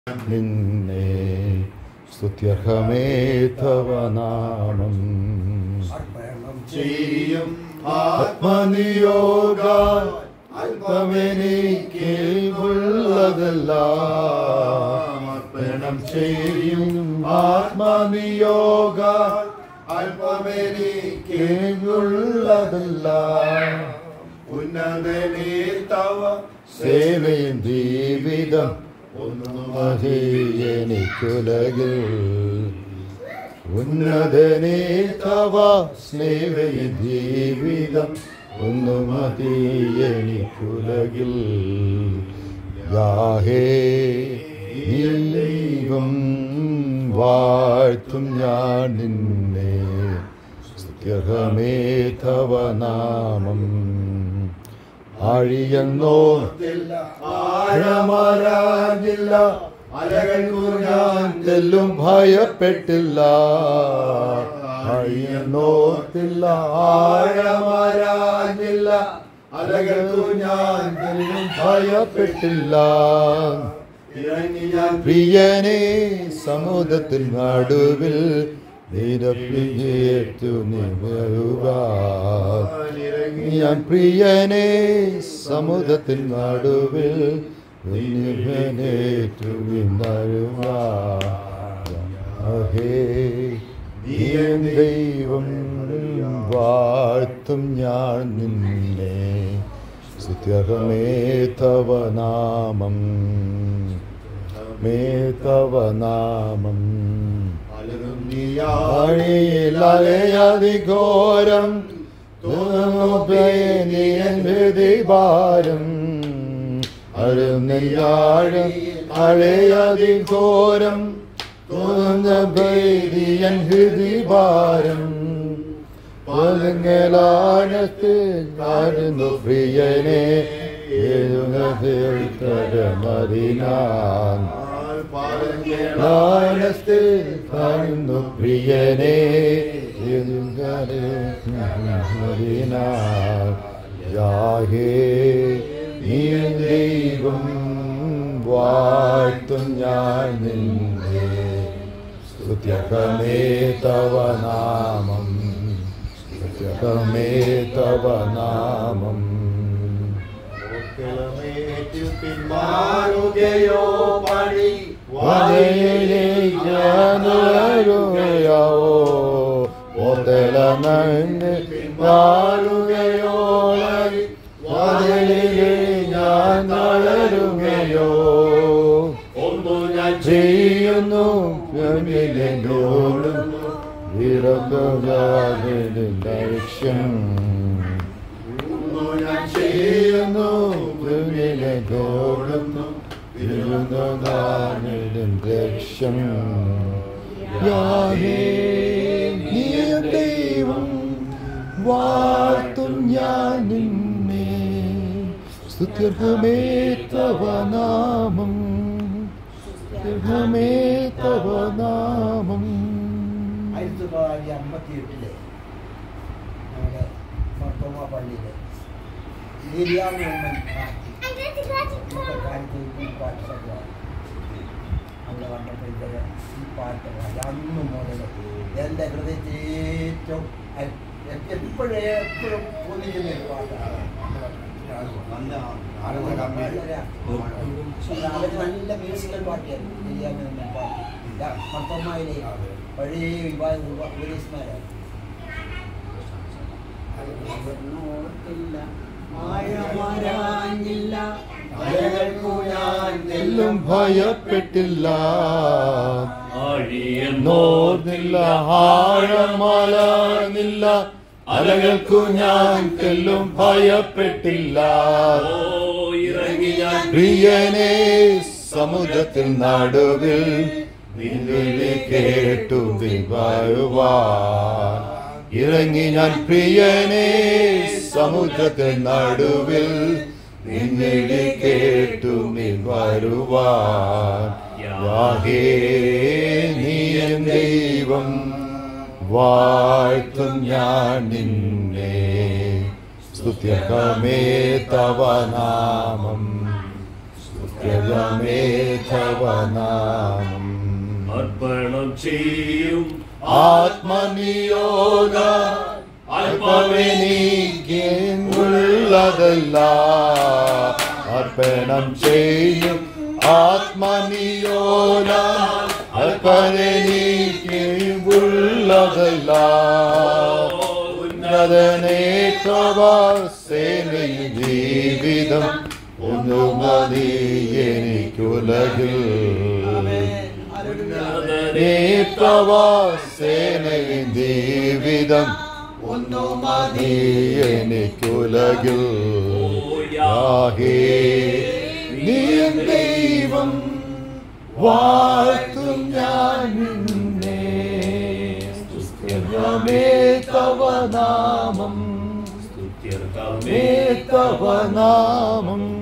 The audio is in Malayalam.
നിന്നെ സ്തുത്യർഹമേ തവ നാമം അർപ്പണം ചെയ്യും ആത്മനിയോഗ അല്പമെനിക്ക് ഉള്ളതെല്ലാം അർപ്പണം ചെയ്യും ആത്മനിയോഗ അല്പമെനിക്ക് ഉള്ളതെല്ലാം ഉന്നതനേ തവ സേവയും ജീവിതം ഒന്നു മതി എനിക്കുലകിൽ ഉന്നതനേ തവ സ്നേഹയും ജീവിതം ഒന്നു മതി എനിക്കുലകിൽ യാഹേ നീ ദൈവം വാഴ്ത്തും ഞാൻ നിന്നെ സ്തുത്യഹമേ തവ നാമം ആഴിയെന്നോ ആഴമാരാഞ്ഞില്ല അലകൾക്കു ഞാൻ തെല്ലും ഭയപ്പെട്ടില്ല അഴിയെന്നോർത്തില്ല ആഴമാരാഞ്ഞില്ല അലകൾക്കു ഞാൻ തെല്ലും ഭയപ്പെട്ടില്ല ഇറങ്ങി ഞാൻ പ്രിയനെ സമുദ്രത്തിൽ നടുവിൽ നിരപ്പിയേറ്റു നിവരുക ഞാൻ പ്രിയനെ സമുദ്രത്തിൽ നടുവിൽ നിന്നേറ്റു നിന്നരുക അഹേ നീ എൻ ദൈവം വാഴ്ത്തും ഞാൻ നിന്നെ സ്തുത്യഹമേ തവ നാമം മേ തവ നാമം അഴിയിലയതിഘോരം ഭാരം അരുന്നില്ലാഴം അഴയതിഘോരം ഭൈരിയൻ ഹൃദിഭാരം പതുങ്ങലാനത്ത് ആരുന്നു പ്രിയനെ മറിനാൻ ലാനത്തിൽ കാണുന്നു പ്രിയനെ യാഹേ നീ ദൈവം വാഴ്ത്തും ഞാൻ നിന്നെ സ്തുത്യകമേ തവ നാമം സ്തുത്യകമേ തവ നാമം കിളമേറ്റു പിന്മാറുകയോ പണി വലയിലേക്കാനുകയാവോ ഓത്തല നന്നെ മാറുകയോളി വലയിലെ ഞാൻ വളരുകയോ ഒന്നു ഞാൻ ചെയ്യുന്നു എന്നിലോടും ലക്ഷ്യം ഒന്നു ഞാൻ ചെയ്യുന്നു എന്നിലോടുന്നു ഇരുന്നതാനിടും ലക്ഷ്യം യാഹേ നീ ദൈവം വാഴ്ത്തും ഞാൻ നിന്നെ സ്തുത്യർഹമേ തവ നാമം സ്തുത്യർഹമേ തവ നാമം ആയിരത്തി തൊള്ളായിരത്തി അമ്പത്തി എട്ടില് നമ്മുടെ മർത്തോമ പള്ളിയില് ഏരിയാന്ന് ഇന്നത്തെ കാലത്ത് ഈ പാട്ട് സംഭവം അവിടെ വന്നപ്പോഴത്തേക്ക് ഈ പാട്ട് പാടി അന്ന് മുതൽ എൻ്റെ ഹൃദയത്തിൽ ഏറ്റവും എപ്പോഴും എപ്പോഴും പൊതിയുന്ന ഒരു പാട്ടാണ് നല്ല ആനന്ദ കമ്പനി അവർ നല്ല മ്യൂസിക്കൽ പാട്ടിയായിരുന്നു ഏരിയാന്ന് പാട്ട് മർത്തോമായിലെ പഴയ വിവാഹ ഉപദേശമാരാണ് ആഴമാരാഞ്ഞില്ല അലകൾക്കു ഞാൻ എല്ലും ഭയപ്പെട്ടില്ല ആഴിയെന്നോ നോർന്നില്ല ആഴമലർന്നില്ല അലകൾക്കു ഞാൻ തെല്ലും ഭയപ്പെട്ടില്ല ഇറങ്ങി ഞാൻ പ്രിയനെ സമുദ്രത്തിൽ നടുവിൽ നിന്നെ കേട്ടു വിവാഴുവാൻ ഇറങ്ങി ഞാൻ പ്രിയനെ സമുദ്രത്തിൽ നടുവിൽ നിന്നെ കേട്ടു വരുവാൻ യാഹേ നീ എൻ ദൈവം വാഴ്ത്തും ഞാൻ നിന്നെ സ്തുത്യകമേ തവ നാമം സ്തുത്യകമേ തവനാമം അർപ്പണം ചെയ്യും ആത്മനിയോഗ അല്പമെനിക്കുള്ളതല്ല അർപ്പണം ചെയ്യും ആത്മനിയോഗ അല്പമെനിക്കുള്ളതല്ല ഉന്നതനേത്രവാസേനയും ജീവിതം ഒന്നു മതി എനിക്കുലകിൽ നേത്രവാസേനയും ജീവിതം ഒന്നു മതി എനിക്കുലകിൽ യാഹേ നീ എൻ ദൈവം വാഴ്ത്തും ഞാൻ നിന്നെ സ്തുത്യർഹമേ തവ നാമം സ്തുത്യർഹമേ സ്തുത്യർഹമേ തവ നാമം